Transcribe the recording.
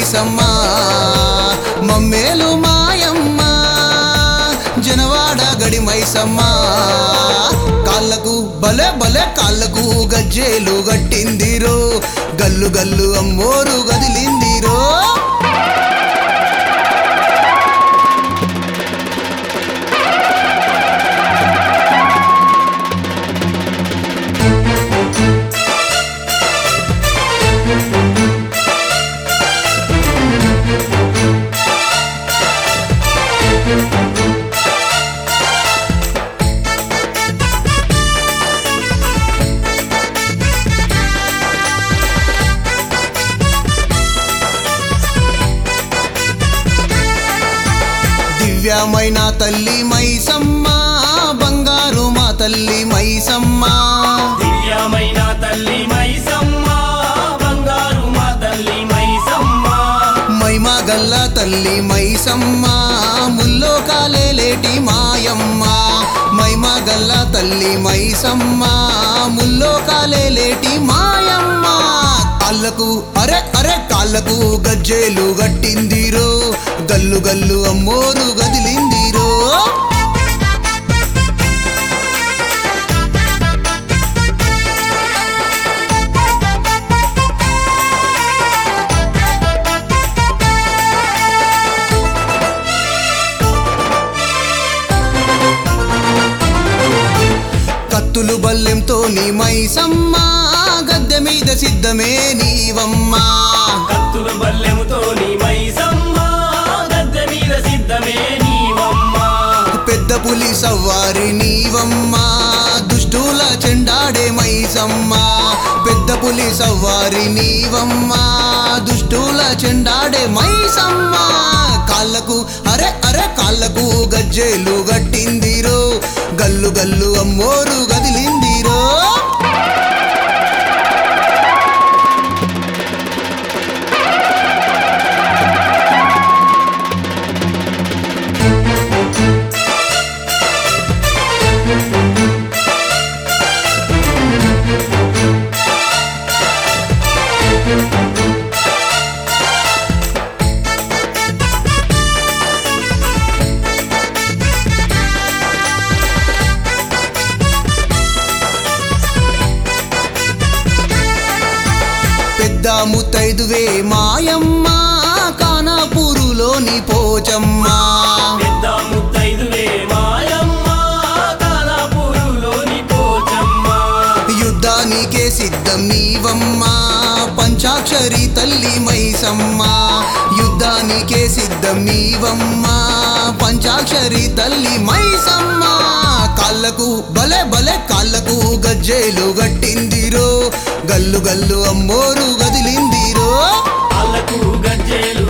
మైసమ్మ మమ్మేలు మాయమ్మ జనవాడ గడి మైసమ్మ కాళ్ళకు బలే బలే కాళ్ళకు గజ్జేలు గట్టిందిరో గల్లు గల్లు అమ్మోరు గదిలిందిరో దివ్యమైన తల్లి మైసమ్మ బంగారు మా తల్లి మైసమ్మ దివ్యమైన తల్లి మైసమ్మ బంగారు మా తల్లి మైసమ్మ మైమా గల్ల తల్లి మైసమ్మ ముల్లో కాలేలేటి మాయమ్మ మైమా గల్ల తల్లి మైసమ్మ ముల్లో కాలేలేటి మాయమ్మ కాళ్ళకు అరే అరే కాళ్ళకు గజ్జేలు గట్టిందిరో గల్లు గల్లు అమ్మోరు గదిలిందిరో కత్తులు బల్లెంతో నీ మైసమ్మ గద్దె మీద సిద్ధమే నీవమ్మా కత్తులు బల్లెముతో నీ మైసమ్మ గద్దె మీద సిద్ధమే నీవమ్మ పెద్ద పులి సవ్వారి నీవమ్మా దుష్టుల చెండాడే మైసమ్మ పెద్ద పులి సవ్వారి నీవమ్మా దుష్టుల చెండాడే మైసమ్మ కాళ్ళకు అరే అరే కాళ్ళకు గజ్జేలు గట్టిందిరో గల్లు గల్లు అమ్మోరు గదిలిందిరో పెద్ద ముత్తైదువే మాయమ్మ కానాపూరులోని పోచమ్మ పెద్ద ముత్తైదువే మాయమ్మ కాలాపూరులోని పోచమ్మ యుద్ధానికే సిద్ధం నీవమ్మ పంచాక్షరి తల్లి మైసమ్మ యుద్ధానికే సిద్ధం నీవమ్మ పంచాక్షరి తల్లి మైసమ్మ కాళ్ళకు బలే బలే కాళ్ళకు గజ్జేలు గట్టిందిరో గల్లు గల్లు అమ్మోరు గదిలిందిరో కాళ్ళకు గజ్జేలు